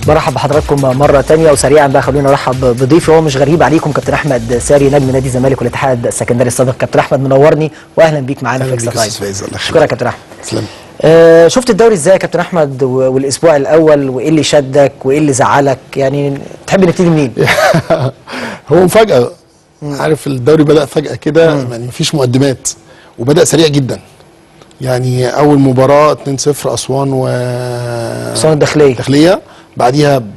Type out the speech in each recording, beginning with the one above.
برحب بحضراتكم مرة تانية وسريعا بقى خلونا نرحب بضيفي هو مش غريب عليكم كابتن أحمد ساري نجم نادي الزمالك والاتحاد السكندري السابق كابتن أحمد منورني وأهلا بيك معانا في أهلا اكسترا بيك يا أستاذ تايم فايز، الله شكرا يا كابتن أحمد تسلم آه شفت الدوري ازاي يا كابتن أحمد و- والأسبوع الأول وإيه اللي شدك وإيه اللي زعلك يعني تحب نبتدي منين؟ هو مفاجأة عارف الدوري بدأ فجأة كده يعني مفيش مقدمات وبدأ سريع جدا يعني أول مباراة 2-0 أسوان و أسوان الداخلية. الداخلية بعديها ب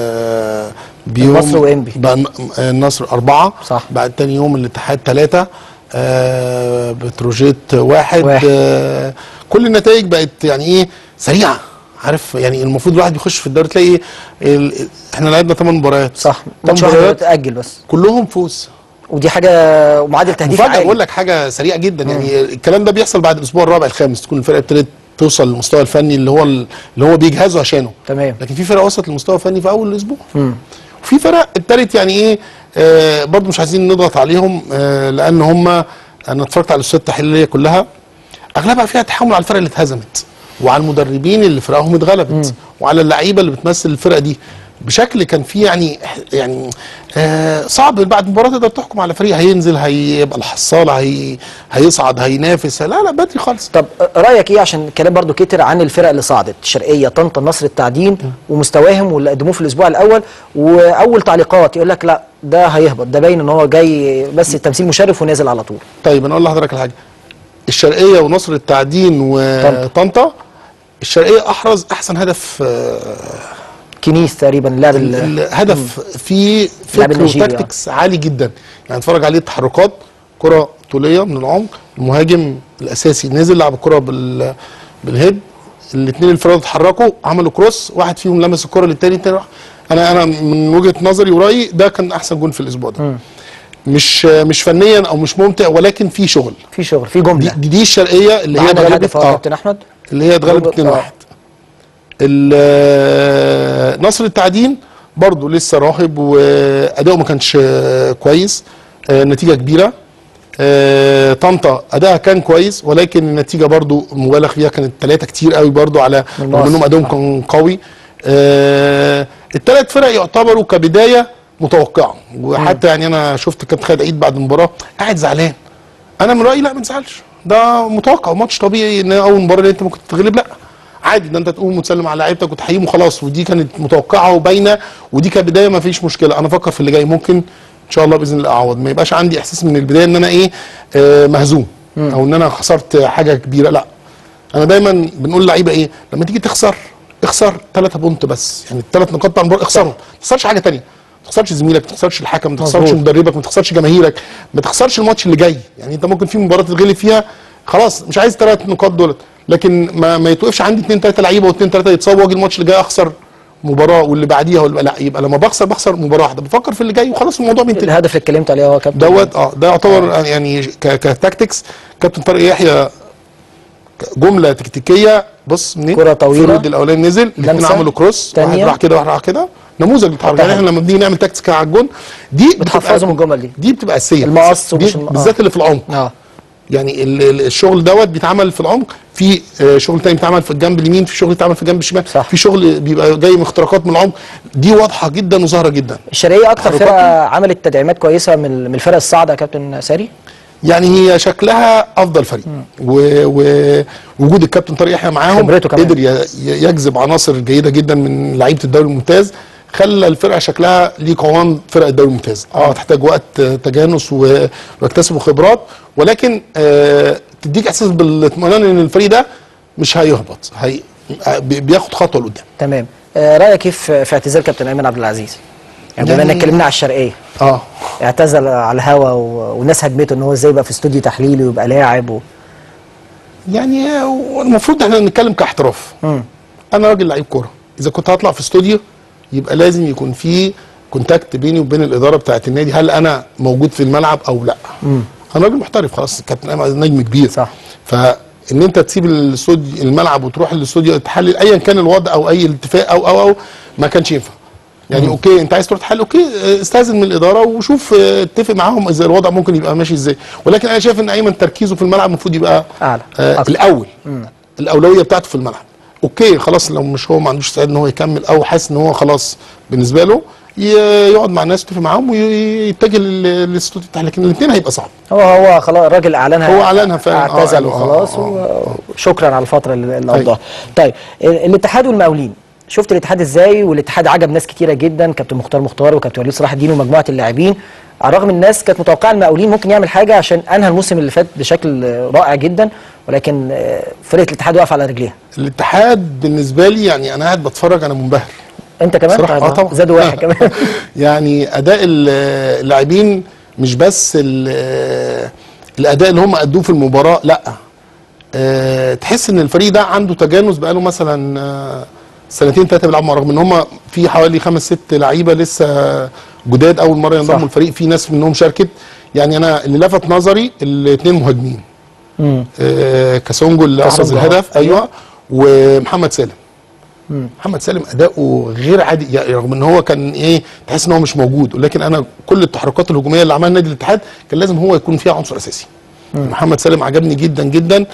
بيوم النصر وإنبي. بقى الن- النصر أربعة صح. بعد تاني يوم الاتحاد ثلاثة آه بتروجيت واحد, واحد. آه كل النتائج بقت يعني ايه سريعة عارف يعني المفروض الواحد بيخش في الدوري تلاقي إيه ال- احنا لعبنا 8 مباريات صح تمن ماتش واحد مباريات اتأجل بس كلهم فوز ودي حاجة معدل تهديف مفاجاه عالي بقول لك حاجه سريعه جدا يعني الكلام ده بيحصل بعد الاسبوع الرابع الخامس تكون الفرقه ابتدت توصل للمستوى الفني اللي هو اللي هو بيجهزوا عشانه تمام. لكن في فرق وصلت للمستوى الفني في اول الاسبوع وفي فرق ابتدت يعني ايه آه برضه مش عايزين نضغط عليهم آه لان هم انا اتفرجت على الاستوديوهات التحليليه كلها اغلبها فيها تحامل على الفرق اللي اتهزمت وعلى المدربين اللي فرقهم اتغلبت وعلى اللعيبه اللي بتمثل الفرقه دي بشكل كان فيه يعني يعني آه صعب بعد مباراه تقدر تحكم على فريق هينزل هيبقى الحصاله هي هيصعد هينافس لا لا بدري خالص طب رايك ايه عشان الكلام برضو كتر عن الفرق اللي صعدت الشرقيه طنطا النصر التعدين ومستواهم واللي قدموه في الاسبوع الاول واول تعليقات يقول لك لا ده هيهبط ده باين ان هو جاي بس التمثيل مشرف ونازل على طول طيب انا اقول لحضرتك على حاجه الشرقيه ونصر التعدين وطنطا الشرقيه احرز احسن هدف آه، كنيس تقريبا اللاعب ال- الهدف فيه اللاعب فكر النيجيري، وتكتكس عالي جدا يعني اتفرج عليه تحركات كره طوليه من العمق المهاجم الاساسي نزل لعب الكره بال بالهيد الاثنين الفراد اتحركوا عملوا كروس واحد فيهم لمس الكره للتاني التاني راح انا انا من وجهه نظري ورايي ده كان احسن جون في الاسبوع ده مش مش فنيا او مش ممتع ولكن في شغل في شغل في دي, جمله دي, دي الشرقيه اللي هي معانا اتغلبت الهدف اهو يا اه كابتن احمد اللي هي اتغلبت آه. 2 1 ال- نصر التعدين برضه لسه راهب واداؤه ما كانش آه، كويس آه، نتيجه كبيره آه، طنطا ادائها كان كويس ولكن النتيجه برضه مبالغ فيها كانت ثلاثه كتير قوي برضه على من رغم مصر. انهم ادائهم كان قوي الثلاث فرق يعتبروا كبدايه متوقعه وحتى يعني انا شفت كابتن خالد عيد بعد المباراه قاعد زعلان انا من رايي لا ما تزعلش ده متوقع وماتش طبيعي ان اول مباراه اللي انت ممكن تتغلب لا عادي ده انت تقوم وتسلم على لعيبتك وتحييهم وخلاص ودي كانت متوقعه وباينه ودي كبدايه ما فيش مشكله انا افكر في اللي جاي ممكن ان شاء الله باذن الله اعوض ما يبقاش عندي احساس من البدايه ان انا ايه آه مهزوم او ان انا خسرت حاجه كبيره لا انا دايما بنقول للعيبه ايه لما تيجي تخسر اخسر ثلاثة بونت بس يعني الثلاث نقاط بتاع المباراه اخسرهم ما تخسرش حاجه ثانيه ما تخسرش زميلك ما تخسرش الحكم ما تخسرش مظبوط. مدربك ما تخسرش جماهيرك ما تخسرش الماتش اللي جاي يعني انت ممكن في مباراه تتغلب فيها خلاص مش عايز ثلاث نقاط دولت لكن ما, ما يتوقفش عندي اثنين ثلاثه لعيبه واثنين ثلاثه يتصابوا واجي الماتش اللي جاي اخسر مباراه واللي بعديها واللي لا يبقى لما بخسر بخسر مباراه واحده بفكر في اللي جاي وخلاص الموضوع بينتهي الهدف اللي اتكلمت عليه اهو يا كابتن دوت اه ده يعتبر يعني ك- كتاكتكس كابتن طارق يحيى جمله تكتيكيه بص منين كرة طويلة. الفرود الاولاني نزل الاثنين لمسة. عملوا كروس واحد تانية. راح كده واحد راح كده نموذج بيتحرك يعني احنا لما بنيجي نعمل تاكتكس على الجون دي بتبقى- بتحفظهم الجمل دي. دي بتبقى اساسيه المقص دي ومش الم- بالذات اللي في العمق اه يعني ال- ال- الشغل دوت بيتعمل في العمق في آه، شغل تاني بيتعمل في الجنب اليمين في شغل بيتعمل في الجنب الشمال صح. في شغل بيبقى جاي من اختراقات من العمق دي واضحه جدا وظاهره جدا الشرقيه اكتر تحركاته. فرقه عملت تدعيمات كويسه من من الفرق الصاعده يا كابتن ساري يعني هي شكلها افضل فريق ووجود الكابتن طارق يحيى معاهم خبرته كمان. قدر ي- ي- يجذب عناصر جيده جدا من لعيبه الدوري الممتاز خلى الفرقه شكلها ليه قوام فرق الدوري الممتاز اه تحتاج وقت آه، تجانس و- ويكتسبوا خبرات ولكن آه تديك احساس بالاطمئنان ان الفريق ده مش هيهبط هي آه، بي- بياخد خطوه لقدام تمام آه رايك كيف في اعتزال كابتن ايمن عبد العزيز يعني بما يعني- اننا اتكلمنا على الشرقيه اه اعتزل على الهوا و... والناس هجمته ان هو ازاي يبقى في استوديو تحليلي ويبقى لاعب و... يعني آه، المفروض احنا نتكلم كاحتراف مم. انا راجل لعيب كوره اذا كنت هطلع في استوديو يبقى لازم يكون في كونتاكت بيني وبين الاداره بتاعه النادي هل انا موجود في الملعب او لا انا راجل محترف خلاص كابتن ايمن نجم كبير صح. فان انت تسيب الاستوديو الملعب وتروح الاستوديو تحلل ايا كان الوضع او اي اتفاق او او او ما كانش ينفع يعني اوكي انت عايز تروح تحل اوكي اه، استاذن من الاداره وشوف اه، اتفق معاهم اذا الوضع ممكن يبقى ماشي ازاي ولكن انا شايف ان ايمن تركيزه في الملعب المفروض يبقى أعلى. آه أكتر. الاول الاولويه بتاعته في الملعب اوكي خلاص لو مش هو ما عندوش استعداد ان هو يكمل او حاسس ان هو خلاص بالنسبه له ي- يقعد مع الناس يتفق معاهم ويتجه لل- للاستوديو بتاعه لكن الاثنين هيبقى صعب هو هو خلاص الراجل اعلنها هو أعلنها فعلا. آه، اعتزل قالوا آه، وخلاص آه، وشكرا على الفتره اللي اللي أيوة. قضاها طيب ال- الاتحاد والمقاولين شفت الاتحاد ازاي والاتحاد عجب ناس كتيره جدا كابتن مختار مختار وكابتن وليد صلاح الدين ومجموعه اللاعبين على الرغم الناس كانت متوقعه المقاولين ممكن يعمل حاجه عشان انهى الموسم اللي فات بشكل آه، رائع جدا ولكن آه، فرقه الاتحاد واقفه على رجليها الاتحاد بالنسبه لي يعني انا قاعد بتفرج انا منبهر انت كمان صراحة طيب، اه طبعا زادوا واحد كمان يعني اداء ال- اللاعبين مش بس ال- الاداء اللي هم ادوه في المباراه لا آه، تحس ان الفريق ده عنده تجانس بقاله مثلا آه، سنتين ثلاثه بيلعبوا مع رغم ان هم في حوالي خمس ست لعيبه لسه جداد اول مره صح. ينضموا الفريق في ناس منهم شاركت يعني انا اللي لفت نظري الاثنين مهاجمين مم. آه، كاسونجو اللي احرز كاسونجو، الهدف آه. ايوه ومحمد سالم محمد سالم اداؤه غير عادي يعني رغم ان هو كان ايه تحس ان هو مش موجود ولكن انا كل التحركات الهجوميه اللي عملها نادي الاتحاد كان لازم هو يكون فيها عنصر اساسي محمد سالم عجبني جدا جدا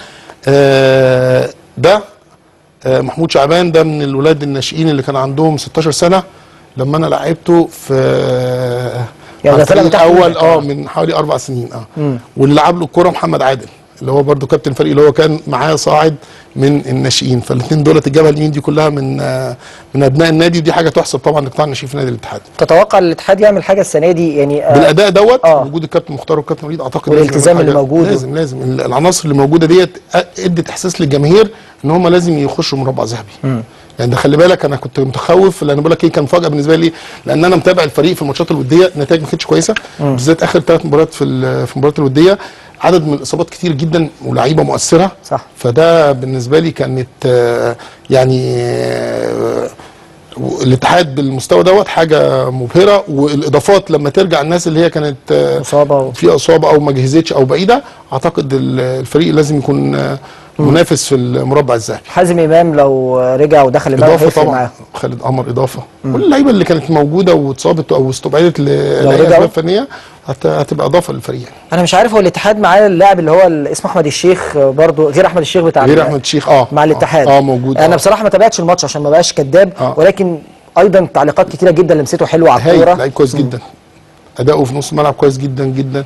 آه ده آه محمود شعبان ده من الولاد الناشئين اللي كان عندهم 16 سنه لما انا لعبته في يعني ده على طلع الفريق من تحت الاول إيدك. اه من حوالي اربع سنين اه واللي لعب له الكوره محمد عادل اللي هو برده كابتن الفريق اللي هو كان معاه صاعد من الناشئين فالاثنين دولت الجبهه اليمين دي كلها من آه من ابناء النادي ودي حاجه تحسب طبعا لقطاع الناشئين في نادي الاتحاد تتوقع الاتحاد يعمل حاجه السنه دي يعني آه، بالاداء دوت آه. وجود الكابتن مختار والكابتن وليد اعتقد والالتزام لازم يعمل اللي حاجة. موجود. لازم لازم ال- العناصر اللي موجوده ديت أ- ادت احساس للجماهير ان هم لازم يخشوا مربع ذهبي يعني ده خلي بالك انا كنت متخوف لان بقول لك ايه كان مفاجاه بالنسبه لي لان انا متابع الفريق في الماتشات الوديه النتائج ما كانتش كويسه بالذات اخر ثلاث مباريات في ال- في المباريات الوديه عدد من الاصابات كتير جدا ولاعيبه مؤثره صح. فده بالنسبه لي كانت آه، يعني آه، الاتحاد بالمستوى دوت حاجه مبهره والاضافات لما ترجع الناس اللي هي كانت آه، مصابة و- في اصابه او ما جهزتش او بعيده اعتقد ال- الفريق لازم يكون آه، منافس في المربع الذهبي حازم امام لو رجع ودخل الملعب اضافه هيفرق طبعا معاه خالد قمر اضافه كل اللعيبه اللي كانت موجوده واتصابت او استبعدت ل- لو لاي رجعوا؟ اسباب فنيه هت- هتبقى اضافه للفريق يعني. انا مش عارف هو الاتحاد معاه اللاعب اللي هو ال- اسمه احمد الشيخ آه، برضو غير احمد الشيخ بتاع غير ال- احمد شيخ اه مع الاتحاد اه, آه موجود انا آه. بصراحه ما تابعتش الماتش عشان ما بقاش كذاب آه. ولكن ايضا تعليقات كتيره جدا لمسته حلوه على هايل الكوره لعيب كويس جدا اداؤه في نص الملعب كويس جدا جدا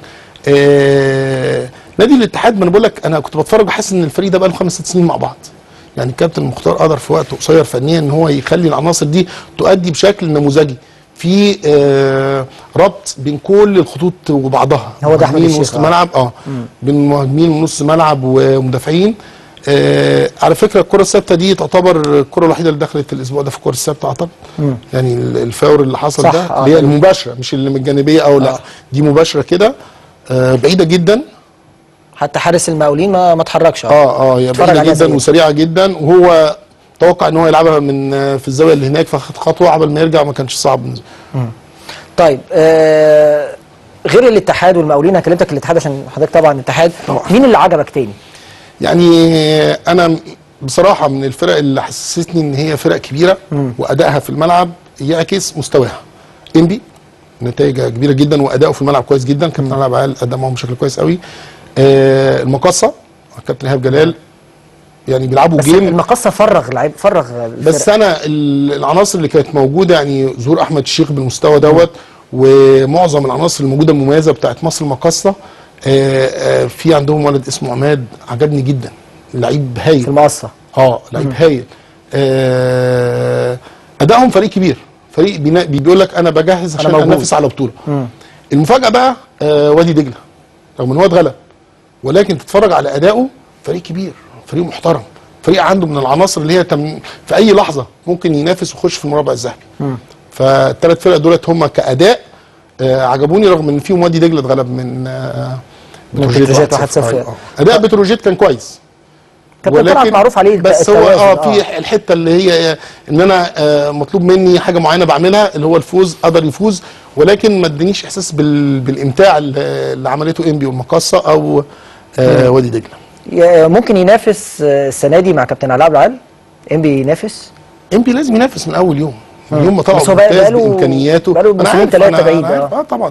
آه نادي الاتحاد ما انا بقول لك انا كنت بتفرج وحاسس ان الفريق ده بقى له خمس ست سنين مع بعض يعني الكابتن مختار قدر في وقت قصير فنيا ان هو يخلي العناصر دي تؤدي بشكل نموذجي في آه ربط بين كل الخطوط وبعضها هو ده أحمد مهاجمين الشيخ، وسط آه. ملعب اه بين مهاجمين ونص ملعب ومدافعين آه على فكره الكره الثابته دي تعتبر الكره الوحيده اللي دخلت الاسبوع ده في الكره الثابته اعتقد يعني ال- الفاور اللي حصل صح، ده آه. اللي هي المباشره مش اللي من الجانبيه او لا آه. دي مباشره كده آه بعيده جدا حتى حارس المقاولين ما ما اتحركش اه اه هي اتفرج بعيده عليها جدا زي- وسريعه جدا وهو توقع ان هو يلعبها من آه، في الزاويه اللي هناك فخد خطوه قبل ما يرجع ما كانش صعب بالنسبه له. طيب آه غير الاتحاد والمقاولين انا كلمتك الاتحاد عشان حضرتك طبعا اتحاد طبعا. مين اللي عجبك تاني؟ يعني انا بصراحه من الفرق اللي حسستني ان هي فرق كبيره وادائها في الملعب يعكس مستواها انبي نتائج كبيره جدا واداؤه في الملعب كويس جدا كابتن علي عبد العال ادى معاهم بشكل كويس قوي آه المقصه كابتن ايهاب جلال يعني بيلعبوا بس جيم المقصه فرغ لعيب فرغ الفرق. بس انا ال- العناصر اللي كانت موجوده يعني ظهور احمد الشيخ بالمستوى دوت ومعظم العناصر الموجوده المميزه بتاعت مصر المقاصه آه، آه، في عندهم ولد اسمه عماد عجبني جدا لعيب في هايل المقصه اه لعيب هايل آه، ادائهم فريق كبير فريق بينا- بيقول لك انا بجهز عشان موجود. انافس على بطوله المفاجاه بقى آه، وادي دجله رغم ان هو اتغلب ولكن تتفرج على ادائه فريق كبير فريق محترم فريق عنده من العناصر اللي هي تم في اي لحظه ممكن ينافس ويخش في المربع الذهبي فالثلاث فرق دولت هم كاداء آه عجبوني رغم ان فيهم وادي دجله اتغلب من آه من بتروجيت 1-0. 1-0. آه. اداء بتروجيت كان كويس كابتن طلعت ولكن معروف عليه بس هو التوازن، اه في الحته اللي هي ان انا آه مطلوب مني حاجه معينه بعملها اللي هو الفوز قدر يفوز ولكن ما ادانيش احساس بال بالامتاع اللي اللي عملته انبي والمقاصه او آه وادي دجله ي- ممكن ينافس آه، السنه دي مع كابتن علاء عبد العال انبي ينافس انبي لازم ينافس من اول يوم من يوم ما طلعوا بس هو بقى- ممتاز بقاله- بامكانياته بقاله أنا موسمين عارف، تلاتة أنا- بعيد، أنا عارف، آه. اه طبعا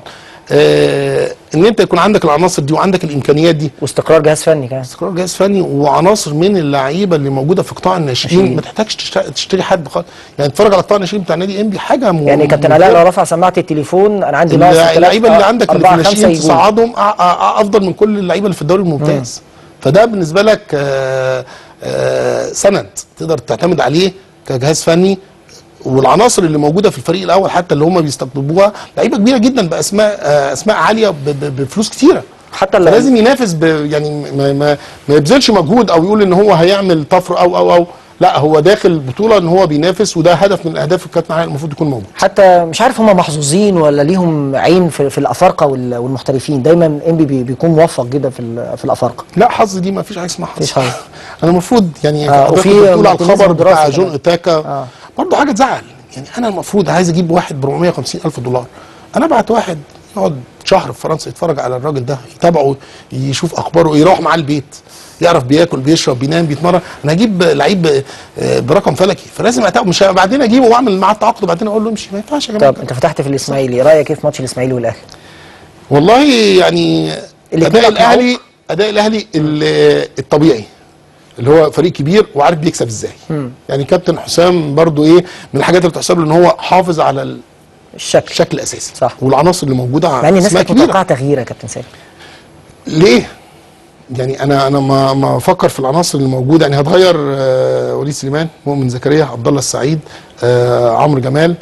آه ان انت يكون عندك العناصر دي وعندك الامكانيات دي واستقرار جهاز فني كمان استقرار جهاز فني وعناصر من اللعيبه اللي موجوده في قطاع الناشئين ناشئين. ما تحتاجش تشت- تشتري حد خالص يعني اتفرج على قطاع الناشئين بتاع نادي انبي حاجه م- يعني كابتن ممتازة. علاء لو رفع سماعه التليفون انا عندي ناقص اللع- ثلاثة- اللعيبه اللي عندك اللي في أربعة خمسة الناشئين يجون. تصعدهم أ- أ- افضل من كل اللعيبه اللي في الدوري الممتاز فده بالنسبه لك آه، آه، سند تقدر تعتمد عليه كجهاز فني والعناصر اللي موجوده في الفريق الاول حتى اللي هم بيستقطبوها لعيبه كبيره جدا باسماء آه، اسماء عاليه ب- ب- بفلوس كتيره حتى ال- فلازم ينافس ب يعني ما, ما, ما يبذلش مجهود او يقول ان هو هيعمل طفره او او او لا هو داخل بطوله ان هو بينافس وده هدف من اهداف الكابتن علاء المفروض يكون موجود حتى مش عارف هم محظوظين ولا ليهم عين في, في الافارقه وال- والمحترفين دايما انبي بي- بيكون موفق جدا في ال- في الافارقه لا حظ دي ما فيش حاجه اسمها حظ مفيش حظ. انا المفروض يعني آه، حضرتك وفي كنت بتقول على مارتينيز الخبر ودراسي بتاع كمان. جون اوتاكا آه. برضه حاجه تزعل يعني انا المفروض عايز اجيب واحد ب 450 الف دولار انا ابعت واحد يقعد شهر في فرنسا يتفرج على الراجل ده يتابعه يشوف اخباره يروح معاه البيت يعرف بياكل بيشرب بينام بيتمرن انا هجيب لعيب آه، برقم فلكي فلازم أتابعه مش بعدين اجيبه واعمل معاه التعاقد وبعدين اقول له امشي ما ينفعش يا جماعه طب انت فتحت في الاسماعيلي رايك ايه في ماتش الاسماعيلي والاهلي والله يعني اللي اداء كده الاهلي اداء الاهلي ال- الطبيعي اللي هو فريق كبير وعارف بيكسب ازاي يعني كابتن حسام برضو ايه من الحاجات اللي بتحسب له ان هو حافظ على ال- الشكل الشكل الاساسي صح. والعناصر اللي موجوده مع ان الناس اسماء كانت متوقعه تغيير يا كابتن سامي ليه يعني انا انا ما ما افكر في العناصر اللي موجوده يعني هتغير آه وليد سليمان مؤمن زكريا عبد الله السعيد آه عمرو جمال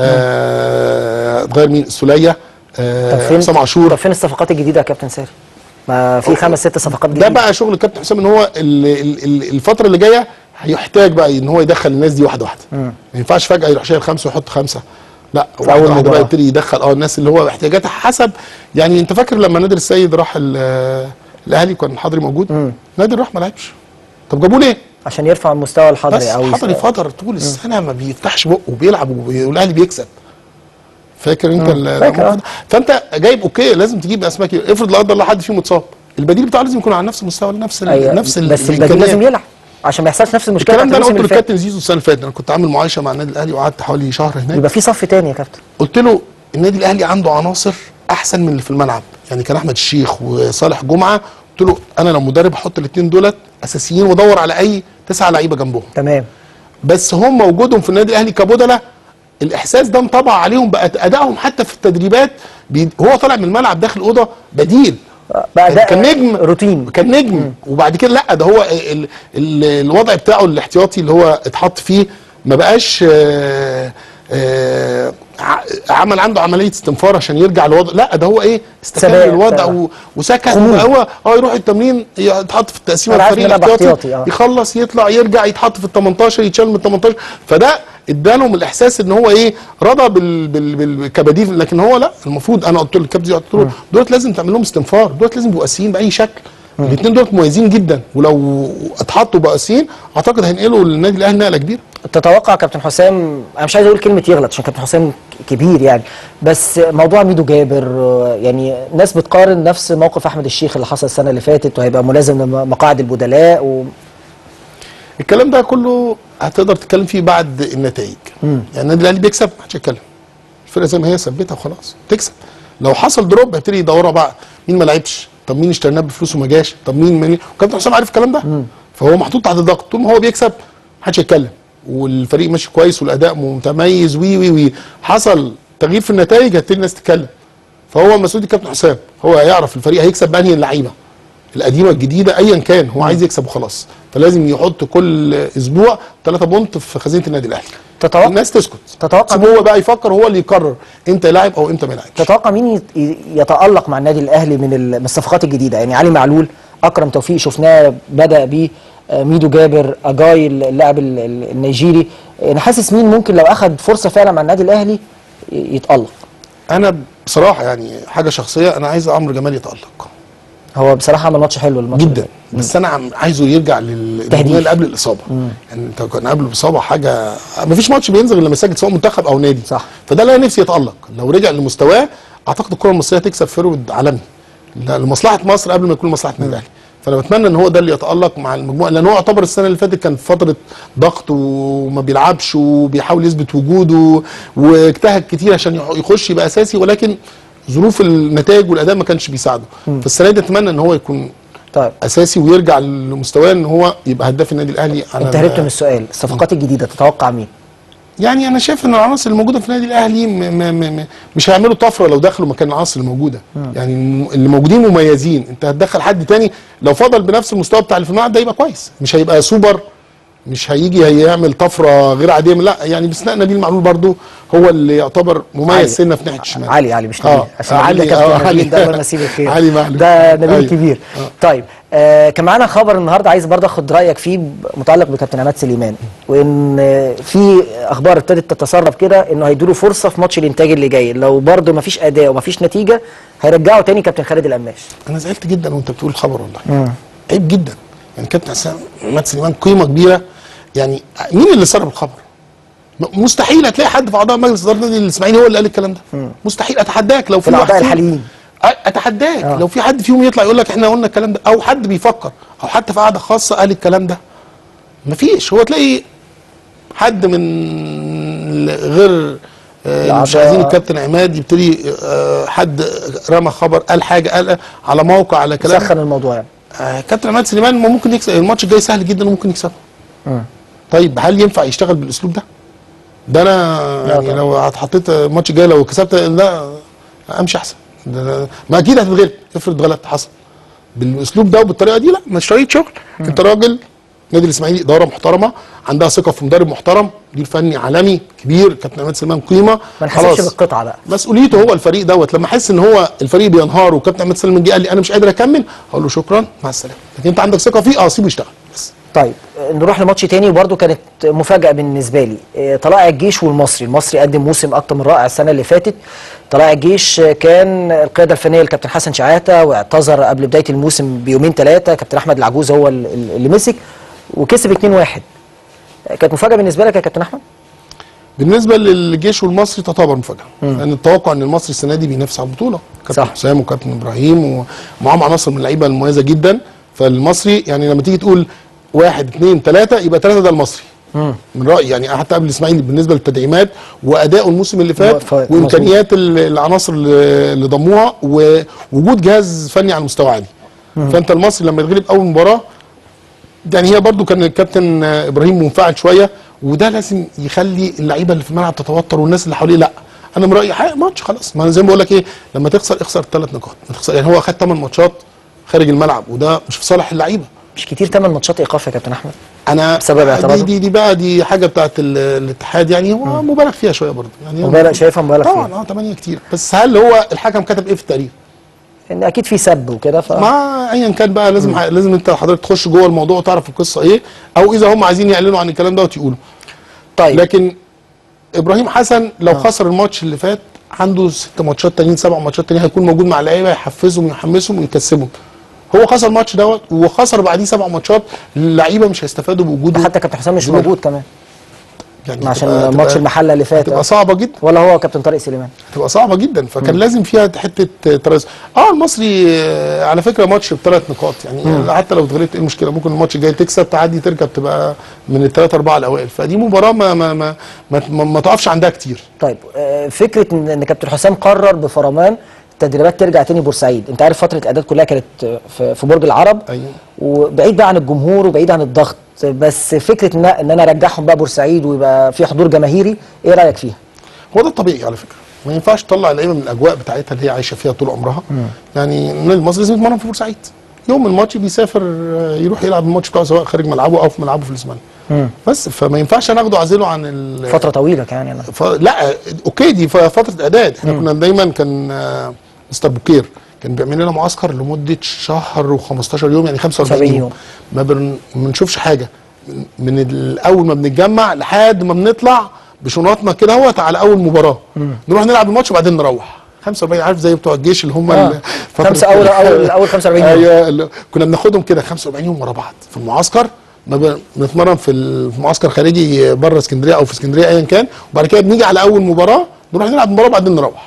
آه هتغير مين سوليه طب آه فين حسام عاشور طب فين الصفقات الجديده يا كابتن سامي ما في خمس ست صفقات ده جديده بقى شغل الكابتن حسام ان هو ال- ال- ال- الفتره اللي جايه هيحتاج بقى ان هو يدخل الناس دي واحده واحده ما ينفعش فجاه يروح شايل خمسه ويحط خمسه لا في واحده أول واحده مباراة. بقى يبتدي يدخل اه الناس اللي هو احتياجاتها حسب يعني انت فاكر لما نادر السيد راح ال- الاهلي كان حضري موجود نادر راح ما لعبش طب جابوه ليه؟ عشان يرفع المستوى الحضري بس او حضري يس- فتره طول السنه ما بيفتحش بقه وبيلعب وبي- والاهلي بيكسب فاكر انت ال- فاكر، الموقف آه. ده؟ فانت جايب اوكي لازم تجيب اسماء كبيره افرض لا قدر الله حد فيهم اتصاب البديل بتاعه لازم يكون على نفس المستوى نفس ال- أيوة. نفس ال- بس البديل الإمكانيات. لازم يلعب عشان ما يحصلش نفس المشكله الكلام ده انا بتاعت قلت الموسم اللي فات. للكابتن زيزو السنه اللي فاتت انا كنت عامل معايشه مع النادي الاهلي وقعدت حوالي شهر هناك يبقى في صف تاني يا كابتن قلت له النادي الاهلي عنده عناصر احسن من اللي في الملعب يعني كان احمد الشيخ وصالح جمعه قلت له انا لو مدرب احط الاثنين دولت اساسيين وادور على اي تسعه لعيبه جنبهم تمام بس هم وجودهم في النادي الاهلي كبدله الاحساس ده انطبع عليهم بقى ادائهم حتى في التدريبات بي هو طالع من الملعب داخل الاوضه بديل بقى ده كان نجم روتين كان نجم وبعد كده لا ده هو ال ال الوضع بتاعه الاحتياطي اللي هو اتحط فيه ما بقاش آه، آه، ع- عمل عنده عمليه استنفار عشان يرجع لوضع لا ده هو ايه استكمل ثبات. الوضع و- وسكت خمول. هو اه يروح التمرين يتحط في التقسيمه أنا عارف الفريق نلعب الاحتياطي احتياطي، آه. يخلص يطلع يرجع يتحط في ال 18 يتشال من ال 18 فده ادالهم الاحساس ان هو ايه رضى بال بال بال كبديل لكن هو لا المفروض انا قلت له الكابتن زي قلت له دولت لازم تعمل لهم استنفار دولت لازم يبقوا اساسيين باي شكل الاثنين دولت مميزين جدا ولو اتحطوا بقى اساسيين اعتقد هينقلوا للنادي الاهلي نقله كبيره تتوقع كابتن حسام انا مش عايز اقول كلمه يغلط عشان كابتن حسام كبير يعني بس موضوع ميدو جابر آه، يعني ناس بتقارن نفس موقف احمد الشيخ اللي حصل السنه اللي فاتت وهيبقى ملازم لمقاعد البدلاء و... الكلام ده كله هتقدر تتكلم فيه بعد النتائج يعني النادي الاهلي بيكسب محدش يتكلم الفرقه زي ما هي ثبتها وخلاص تكسب لو حصل دروب هيبتدي يدوروا بقى مين ما لعبش طب مين اشتريناه بفلوس وما جاش طب مين مين وكابتن حسام عارف الكلام ده فهو محطوط تحت ضغط طول ما هو بيكسب محدش يتكلم والفريق ماشي كويس والاداء متميز وي وي وي حصل تغيير في النتائج هتبتدي الناس تتكلم فهو مسؤوليه الكابتن حسام هو هيعرف الفريق هيكسب بانهي اللعيبه القديمه الجديده ايا كان هو عايز يكسب وخلاص فلازم يحط كل اسبوع ثلاثة بونت في خزينه النادي الاهلي تتوقع- الناس تسكت تتوقع سيبه هو بقى يفكر هو اللي يقرر امتى يلعب او امتى ما يلعبش تتوقع مين يت- يتالق مع النادي الاهلي من ال- من الصفقات الجديده يعني علي معلول اكرم توفيق شفناه بدا بيه آه، ميدو جابر اجاي اللاعب ال- ال- النيجيري انا حاسس مين ممكن لو اخذ فرصه فعلا مع النادي الاهلي ي- يتالق انا بصراحه يعني حاجه شخصيه انا عايز عمرو جمال يتالق هو بصراحه عمل ماتش حلو الماتش جدا بس انا عم- عايزه يرجع لل تهديف. اللي قبل الاصابه يعني انت كان قبل الاصابه حاجه ما فيش ماتش بينزل الا لما يسجل سواء منتخب او نادي صح. فده اللي انا نفسي يتالق لو رجع لمستواه اعتقد الكره المصريه تكسب فيرود عالمي ل- لمصلحه مصر قبل ما يكون لمصلحه النادي الاهلي فانا بتمنى ان هو ده اللي يتالق مع المجموعه لان هو يعتبر السنه اللي فاتت كان في فتره ضغط وما بيلعبش وبيحاول يثبت وجوده واجتهد كتير عشان يح- يخش يبقى اساسي ولكن ظروف النتائج والاداء ما كانش بيساعده فالسنه دي اتمنى ان هو يكون طيب اساسي ويرجع لمستواه ان هو يبقى هداف النادي الاهلي على انت هربت من السؤال الصفقات الجديده تتوقع مين؟ يعني انا شايف ان العناصر الموجوده في النادي الاهلي م م م م مش هيعملوا طفره لو دخلوا مكان العناصر الموجوده يعني الم- اللي موجودين مميزين انت هتدخل حد تاني لو فضل بنفس المستوى بتاع اللي في الملعب ده يبقى كويس مش هيبقى سوبر مش هيجي هيعمل طفره غير عاديه لا يعني باستثناء نبيل معلول برضو هو اللي يعتبر علي. مميز سنه في ناحيه الشمال علي علي مش آه. نبيل عشان علي، نبيل ده كابتن آه، نبيل علي. ده الله يمسيه بالخير علي معلول. ده نبيل أيوة. كبير آه. طيب آه كان معانا خبر النهارده عايز برضه اخد رايك فيه ب- متعلق بكابتن عماد سليمان وان آه، في اخبار ابتدت تتسرب كده انه هيدوا له فرصه في ماتش الانتاج اللي جاي لو برضه ما فيش اداء وما فيش نتيجه هيرجعوا تاني كابتن خالد القماش انا زعلت جدا وانت بتقول الخبر والله عيب جدا يعني كابتن حسام عماد سليمان قيمه كبيره يعني مين اللي سرب الخبر؟ م- مستحيل هتلاقي حد في اعضاء مجلس اداره النادي الاسماعيلي هو اللي قال الكلام ده مستحيل اتحداك لو في الأعضاء واحد فيهم- الحاليين. أ- اتحداك آه. لو في حد فيهم يطلع يقول لك احنا قلنا الكلام ده او حد بيفكر او حتى في قعده خاصه قال الكلام ده مفيش هو تلاقي حد من ال- غير آه، اللي مش الأعضاء. عايزين الكابتن عماد يبتدي آه، حد رمى خبر قال حاجه قال على موقع على كلام سخن الموضوع يعني آه، كابتن عماد سليمان ما ممكن يكسب الماتش الجاي سهل جدا وممكن يكسبه طيب هل ينفع يشتغل بالاسلوب ده؟ ده انا يعني طبعا. لو اتحطيت الماتش الجاي لو كسبت لا امشي احسن ده ما اكيد هتتغلب افرض غلط حصل بالاسلوب ده وبالطريقه دي لا مش طريقه شغل انت راجل نادي الاسماعيلي اداره محترمه عندها ثقه في مدرب محترم مدير فني عالمي كبير كابتن عماد سليمان قيمه ما نحسبش بالقطعه بقى مسؤوليته هو الفريق دوت لما احس ان هو الفريق بينهار وكابتن عماد سليمان جه قال لي انا مش قادر اكمل هقول له شكرا مع السلامه لكن انت عندك ثقه فيه اه سيبه يشتغل بس طيب آه، نروح لماتش تاني وبرده كانت مفاجأة بالنسبة لي آه، طلائع الجيش والمصري المصري قدم موسم أكتر من رائع السنة اللي فاتت طلائع الجيش آه، كان القيادة الفنية للكابتن حسن شحاتة واعتذر قبل بداية الموسم بيومين ثلاثة كابتن أحمد العجوز هو ال- ال- اللي مسك وكسب 2-1 آه، كانت مفاجأة بالنسبة لك يا كابتن أحمد؟ بالنسبه للجيش والمصري تعتبر مفاجاه لان التوقع ان المصري السنه دي بينافس على البطوله كابتن صح. حسام وكابتن ابراهيم ومعاهم عناصر من اللعيبه المميزه جدا فالمصري يعني لما تيجي تقول واحد اثنين ثلاثه يبقى ثلاثه ده المصري من رايي يعني حتى قبل الاسماعيلي بالنسبه للتدعيمات وادائه الموسم اللي فات ف- وامكانيات ال- العناصر اللي اللي ضموها ووجود جهاز فني على مستوى عالي فانت المصري لما يتغلب اول مباراه يعني هي برضو كان الكابتن آه، ابراهيم منفعل شويه وده لازم يخلي اللعيبه اللي في الملعب تتوتر والناس اللي حواليه لا انا من رايي حق- ماتش خلاص ما انا زي ما بقول لك ايه لما تخسر اخسر ثلاث نقاط ما تخسر يعني هو خد ثمان ماتشات خارج الملعب وده مش في صالح اللعيبه مش كتير 8 ماتشات إيقاف يا كابتن أحمد انا بسبب دي, اعتراضه؟ دي دي بقى دي حاجه بتاعت ال- الاتحاد يعني هو مبالغ فيها شويه برضه يعني مبالغ- شايفها مبالغ طبعا فيها. اه 8 كتير بس هل هو الحكم كتب ايه في التقرير؟ إن أكيد في سب وكده ف ما ايا كان بقى لازم لازم انت حضرتك تخش جوه الموضوع وتعرف القصه ايه او اذا هم عايزين يعلنوا عن الكلام دوت يقولوا طيب لكن ابراهيم حسن لو خسر الماتش اللي فات عنده ست ماتشات تانيين سبع ماتشات تانيين هيكون موجود مع اللعيبه يحفزهم ويحمسهم ويكسبهم هو خسر الماتش دوت وخسر بعديه سبع ماتشات اللعيبه مش هيستفادوا بوجوده حتى كابتن حسام مش دول- موجود كمان يعني عشان هتبقى- ماتش هتبقى- المحله اللي فات هتبقى آه. صعبه جدا ولا هو كابتن طارق سليمان هتبقى صعبه جدا فكان لازم فيها حته ترز اه المصري آه، على فكره ماتش بثلاث نقاط يعني حتى لو اتغلبت ايه المشكله ممكن الماتش الجاي تكسب تعدي تركب تبقى من الثلاثه اربعه الاوائل فدي مباراه ما ما ما ما, ما, ما تقفش عندها كتير طيب آه، فكره ان إن كابتن حسام قرر بفرمان التدريبات ترجع تاني بورسعيد انت عارف فتره الاعداد كلها كانت آه، في في برج العرب أيوة. وبعيد بقى عن الجمهور وبعيد عن الضغط بس فكره ان ان انا ارجعهم بقى بورسعيد ويبقى في حضور جماهيري ايه رايك فيها هو ده الطبيعي على فكره ما ينفعش تطلع اللعيبه من الاجواء بتاعتها اللي هي عايشه فيها طول عمرها يعني النادي المصري لازم يتمرن في بورسعيد يوم الماتش بيسافر آه، يروح يلعب الماتش بتاعه سواء خارج ملعبه او في ملعبه في الاسماعيلي بس فما ينفعش انا اخده اعزله عن ال فتره طويله كمان يعني ف... لا اوكي دي ف- فتره اعداد احنا كنا دايما كان آه، مستر بوكير كان بيعمل لنا معسكر لمده شهر و15 يوم يعني 45 70 يوم يوم. ما بن- ما بنشوفش حاجه من- من ال- اول ما بنتجمع لحد ما بنطلع بشنطنا كده اهوت على اول مباراه نروح نلعب الماتش وبعدين نروح 45 عارف زي بتوع الجيش اللي هم آه. ال- فترة خمسة أول- أول- أول 45 يوم. ايوه اللي- كنا بناخدهم كده 45 يوم ورا بعض في المعسكر ما ب- بنتمرن في ال- في معسكر خارجي بره اسكندريه او في اسكندريه ايا كان وبعد كده بنيجي على اول مباراه نروح نلعب مباراه وبعدين نروح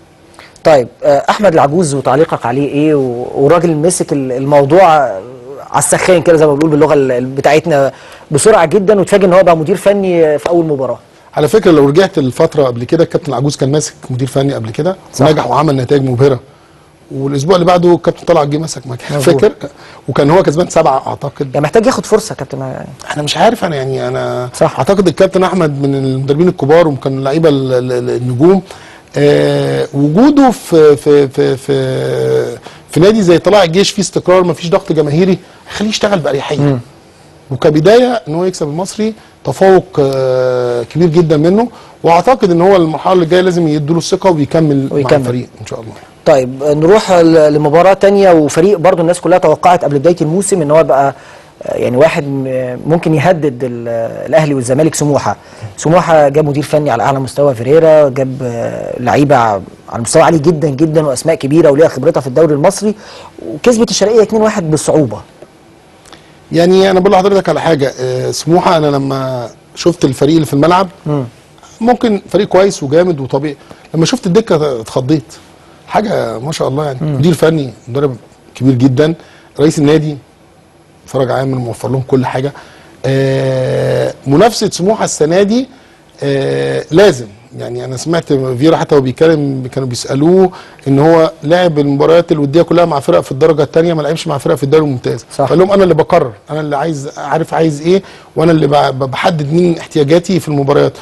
طيب آه، احمد العجوز وتعليقك عليه ايه و- وراجل مسك ال- الموضوع آه، على السخان كده زي ما بنقول باللغه ال- بتاعتنا بسرعه جدا وتفاجئ ان هو بقى مدير فني آه، في اول مباراه على فكره لو رجعت الفتره قبل كده الكابتن العجوز كان ماسك مدير فني قبل كده صح. ونجح وعمل نتائج مبهره والاسبوع اللي بعده الكابتن طلعت جه مسك مكان مظبوط. فاكر وكان هو كسبان سبعه اعتقد يعني محتاج ياخد فرصه يا كابتن يعني انا مش عارف انا يعني انا صح. اعتقد الكابتن احمد من المدربين الكبار وكان اللعيبه ال- ال- ال- النجوم آه وجوده في في في في في نادي زي طلائع الجيش فيه استقرار ما فيش ضغط جماهيري هيخليه يشتغل باريحيه وكبدايه ان هو يكسب المصري تفوق آه كبير جدا منه واعتقد ان هو المرحله اللي جايه لازم يدوا له الثقه ويكمل, مع ويكمل. الفريق ان شاء الله طيب نروح ل- لمباراة تانية وفريق برضو الناس كلها توقعت قبل بداية الموسم ان هو بقى آه، يعني واحد م- ممكن يهدد ال- الاهلي والزمالك سموحه سموحه جاب مدير فني على اعلى مستوى فيريرا جاب آه، لعيبه ع- على مستوى عالي جدا جدا واسماء كبيره وليها خبرتها في الدوري المصري وكسبت الشرقيه 2-1 بصعوبه يعني انا بقول لحضرتك على حاجه آه، سموحه انا لما شفت الفريق اللي في الملعب ممكن فريق كويس وجامد وطبيعي لما شفت الدكه اتخضيت حاجه ما شاء الله يعني مدير فني مدرب كبير جدا رئيس النادي فرج عامل موفر لهم كل حاجه آه، منافسه سموحه السنه دي آه، لازم يعني انا سمعت فيرا حتى وهو بيتكلم كانوا بيسالوه ان هو لعب المباريات الوديه كلها مع فرق في الدرجه الثانيه ما لعبش مع فرق في الدوري الممتاز صح. فقال لهم انا اللي بقرر انا اللي عايز عارف عايز ايه وانا اللي ب- بحدد مين احتياجاتي في المباريات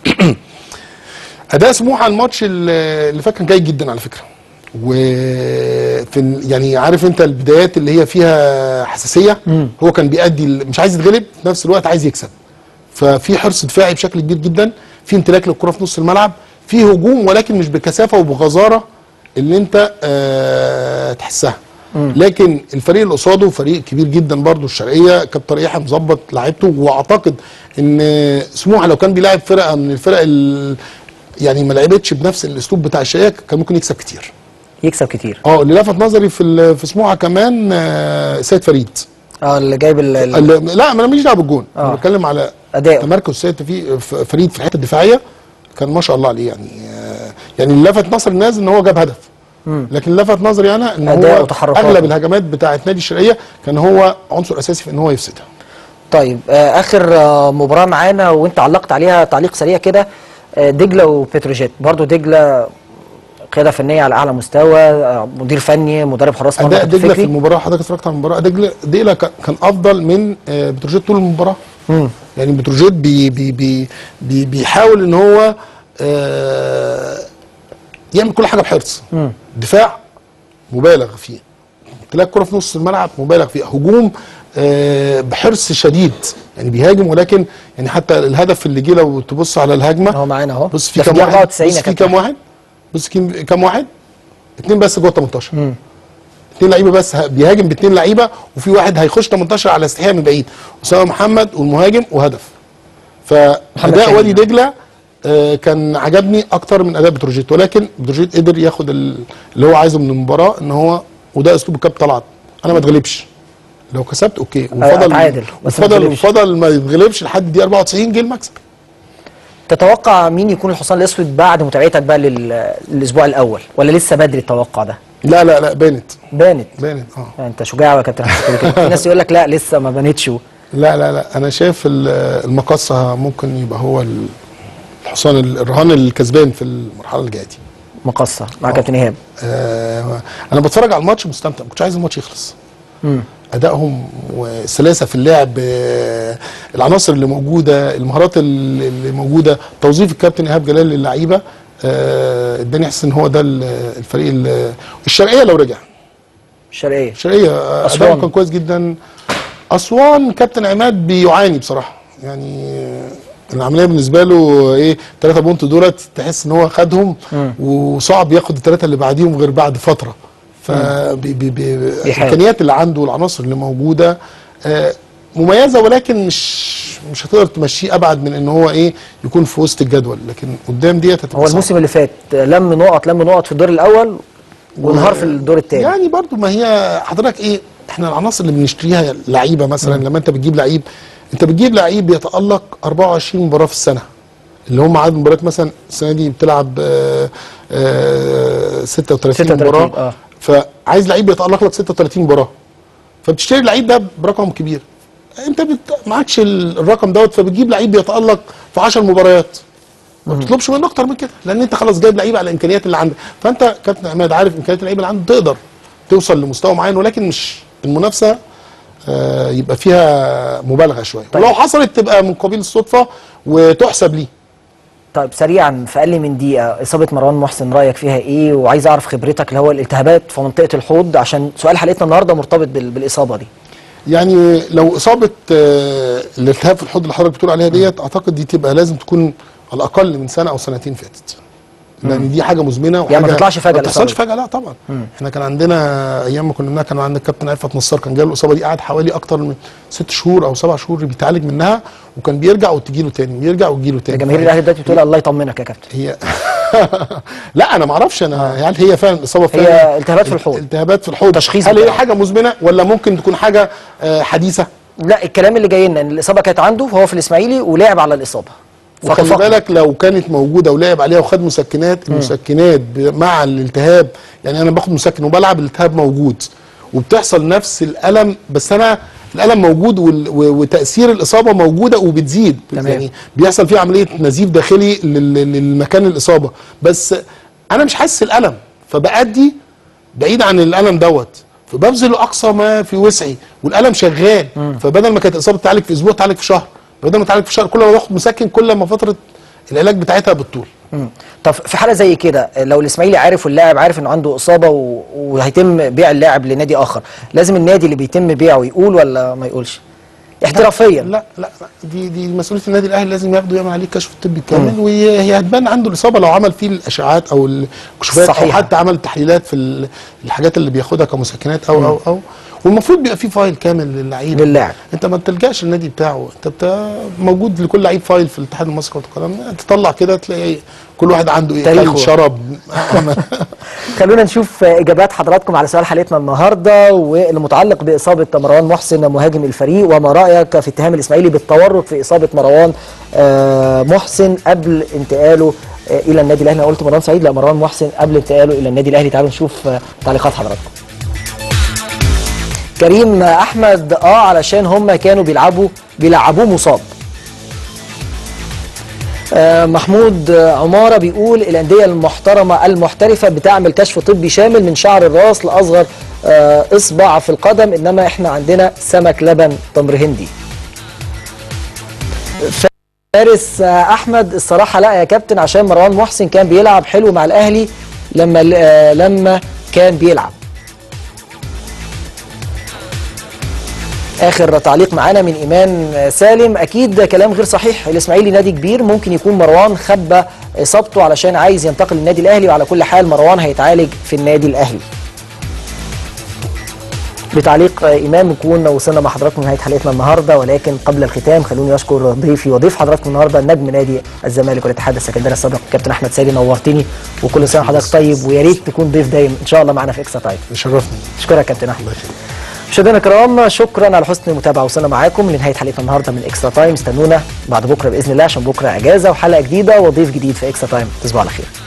اداء سموحه الماتش اللي اللي فات كان جيد جدا على فكره وفي ال- يعني عارف انت البدايات اللي هي فيها حساسيه هو كان بيأدي ال- مش عايز يتغلب في نفس الوقت عايز يكسب ففي حرص دفاعي بشكل كبير جدا في امتلاك للكره في نص الملعب في هجوم ولكن مش بكثافه وبغزاره اللي انت آه تحسها لكن الفريق اللي قصاده فريق كبير جدا برضه الشرقيه كابتن طارق يحيى مظبط لعيبته واعتقد ان سموحه لو كان بيلاعب فرقه من الفرق ال- يعني ما لعبتش بنفس الاسلوب بتاع الشرقيه كان ممكن يكسب كتير يكسب كتير اه اللي لفت نظري في ال- في سموحه كمان آه سيد فريد اه اللي جايب ال- ال- اللي لا ما انا ماليش دعوه بالجون آه. انا بتكلم على أداؤه. تمركز سيد في ف- فريد في الحته الدفاعيه كان ما شاء الله عليه يعني آه، يعني اللي لفت نظر الناس ان هو جاب هدف لكن اللي لفت نظري انا ان أداء هو وتحركاته. اغلب الهجمات بتاعه نادي الشرقيه كان هو عنصر اساسي في ان هو يفسدها طيب آه اخر آه مباراه معانا وانت علقت عليها تعليق سريع كده آه دجله وبتروجيت برضو دجله قياده فنيه على اعلى مستوى آه مدير فني مدرب حراس مرمى اداء كابتن دجله في فكري. المباراه حضرتك اتفرجت على المباراه دجله دجله كان كان افضل من آه، بتروجيت طول المباراه يعني بتروجيت بي بي بي بي بيحاول ان هو آه، يعمل كل حاجه بحرص دفاع مبالغ فيه تلاقي الكره في نص الملعب مبالغ فيه هجوم آه، بحرص شديد يعني بيهاجم ولكن يعني حتى الهدف اللي جه لو تبص على الهجمه اهو معانا اهو بص في ده كام الدقيقة واحد 94 بص يا في كابتن كام واحد بص كام كام واحد اتنين بس جوه 18 اتنين لعيبه بس ه- بيهاجم باتنين لعيبه وفي واحد هيخش 18 على استحياء من بعيد اسامه محمد والمهاجم وهدف فاداء شاهين. وادي دجله آه، كان عجبني اكتر من اداء بتروجيت ولكن بتروجيت قدر ياخد ال- اللي هو عايزه من المباراه ان هو وده اسلوب الكابتن طلعت انا ما اتغلبش لو كسبت اوكي وفضل أتعادل، بس ما وفضل أتغلبش. وفضل ما يتغلبش لحد دي 94 جه المكسب تتوقع مين يكون الحصان الاسود بعد متابعتك بقى لل- للاسبوع الاول ولا لسه بدري التوقع ده لا لا لا بانت بانت بانت اه يعني انت شجاع يا كابتن حسن كده. في ناس يقول لك لا لسه ما بانتش لا لا لا انا شايف ال- المقصه ممكن يبقى هو ال- الحصان ال- الرهان الكسبان في المرحله اللي جايه دي مقصه مع كابتن ايهاب آه انا بتفرج على الماتش مستمتع ما كنتش عايز الماتش يخلص ادائهم والسلاسه في اللعب آه العناصر اللي موجوده المهارات اللي اللي موجوده توظيف الكابتن ايهاب جلال للعيبه آه اداني احساس ان هو ده ال- الفريق ال- الشرقيه لو رجع الشرقيه الشرقيه آه، أسوان. اداؤه كان كويس جدا اسوان كابتن عماد بيعاني بصراحه يعني آه، العمليه بالنسبه له ايه 3 بونت دولت تحس ان هو خدهم وصعب ياخد الثلاثه اللي بعديهم غير بعد فتره ف بيحاول. الامكانيات اللي عنده والعناصر اللي موجوده آه، مميزه ولكن مش مش هتقدر تمشيه ابعد من ان هو ايه يكون في وسط الجدول لكن قدام ديت هتبقى هو صعبة. الموسم اللي فات لم نقط لم نقط في الدور الاول وانهار في الدور الثاني يعني برضو ما هي حضرتك ايه احنا العناصر اللي بنشتريها لعيبه مثلا لما انت بتجيب لعيب انت بتجيب لعيب يتالق 24 مباراه في السنه اللي هم عدد مباريات مثلا السنه دي بتلعب آه، آه، 36 36 مباراه آه. فعايز لعيب يتالق لك 36 مباراه فبتشتري اللعيب ده برقم كبير انت بت... معكش ال- الرقم دوت فبتجيب لعيب يتالق في 10 مباريات ما بتطلبش منه اكتر من كده لان انت خلاص جايب لعيبه على الامكانيات اللي عندك فانت كابتن عماد عارف امكانيات اللعيبه اللي عنده تقدر توصل لمستوى معين ولكن مش المنافسه آه، يبقى فيها مبالغه شويه طيب. ولو حصلت تبقى من قبيل الصدفه وتحسب ليه طيب سريعا في اقل من دقيقه اصابه مروان محسن رايك فيها ايه وعايز اعرف خبرتك اللي هو الالتهابات في منطقه الحوض عشان سؤال حلقتنا النهارده مرتبط بال- بالاصابه دي يعني لو اصابه آه، الالتهاب في الحوض اللي حضرتك بتقول عليها ديت اعتقد دي تبقى لازم تكون على الاقل من سنه او سنتين فاتت لان دي حاجه مزمنه وحاجه يعني ما تطلعش فجأة ما بتحصلش الإصابة فجاه لا طبعا احنا كان عندنا ايام ما كنا بنلعب كان عندنا الكابتن عرفت نصار كان جاله الاصابه دي قعد حوالي اكتر من ست شهور او سبع شهور بيتعالج منها وكان بيرجع وتجي له تاني ويرجع وتجي له تاني جماهير الاهلي دلوقتي بتقول الله يطمنك يا كابتن هي لا انا ما اعرفش انا هل هي فعلا اصابه فعلا هي التهابات في الحوض. التهابات في الحوض تشخيص هل هي بتاعها. حاجه مزمنه ولا ممكن تكون حاجه آه، حديثه لا الكلام اللي جاي لنا ان الاصابه كانت عنده وهو في الاسماعيلي ولعب على الاصابه وخلي فتفاقم. بالك لو كانت موجوده ولعب عليها وخد مسكنات المسكنات ب- مع الالتهاب يعني انا باخد مسكن وبلعب الالتهاب موجود وبتحصل نفس الالم بس انا الالم موجود وال- و- وتاثير الاصابه موجوده وبتزيد تمام. يعني بيحصل فيه عمليه نزيف داخلي لل- للمكان الاصابه بس انا مش حاسس الالم فبأدي بعيد عن الالم دوت فببذل اقصى ما في وسعي والالم شغال فبدل ما كانت الاصابه تعالج في اسبوع تعالج في شهر بدل ما تعالج في شهر كل ما باخد مسكن كل ما فتره العلاج بتاعتها بالطول مم. طب في حاله زي كده لو الاسماعيلي عارف واللاعب عارف انه عنده اصابه و... وهيتم بيع اللاعب لنادي اخر لازم النادي اللي بيتم بيعه يقول ولا ما يقولش احترافيا لا لا لا دي دي مسؤوليه النادي الاهلي لازم ياخده يعمل عليه الكشف الطبي الكامل وهي هتبان عنده الاصابه لو عمل فيه الاشعاعات او الكشوفات او صحيح. حتى عمل تحليلات في ال- الحاجات اللي بياخدها كمسكنات او او او والمفروض بيبقى فيه فايل كامل للعيب للاعب. انت ما تلجاش النادي بتاعه انت بتا موجود لكل لعيب فايل في الاتحاد المصري لكره القدم تطلع كده تلاقي كل واحد عنده ايه تاريخه. كل شرب خلونا نشوف اجابات حضراتكم على سؤال حلقتنا النهارده والمتعلق باصابه مروان محسن مهاجم الفريق وما رايك في اتهام الاسماعيلي بالتورط في اصابه مروان آه، محسن قبل انتقاله آه، الى النادي الاهلي انا قلت مروان سعيد لا مروان محسن قبل انتقاله الى النادي الاهلي تعالوا نشوف آه، تعليقات حضراتكم كريم احمد اه علشان هم كانوا بيلعبوا بيلعبوه مصاب آه، محمود آه، عمارة بيقول الأندية المحترمة المحترفة بتعمل كشف طبي شامل من شعر الراس لأصغر آه، إصبع في القدم إنما إحنا عندنا سمك لبن تمر هندي فارس آه، أحمد الصراحة لا يا كابتن عشان مروان محسن كان بيلعب حلو مع الأهلي لما آه، لما كان بيلعب اخر تعليق معانا من ايمان سالم اكيد كلام غير صحيح الاسماعيلي نادي كبير ممكن يكون مروان خبى اصابته علشان عايز ينتقل للنادي الاهلي وعلى كل حال مروان هيتعالج في النادي الاهلي بتعليق ايمان نكون وصلنا مع حضراتكم لنهايه حلقتنا النهارده ولكن قبل الختام خلوني اشكر ضيفي وضيف حضراتكم النهارده نجم نادي الزمالك والاتحاد السكندري السابق كابتن احمد سالي نورتني وكل سنه وحضرتك طيب ويا ريت تكون ضيف دايم ان شاء الله معانا في اكسترا تايم يشرفني اشكرك يا كابتن احمد الله يخليك مشاهدينا الكرام شكرا على حسن المتابعه وصلنا معاكم لنهايه حلقتنا النهارده من اكسترا تايم استنونا بعد بكره باذن الله عشان بكره اجازه وحلقه جديده وضيف جديد في اكسترا تايم تصبحوا على خير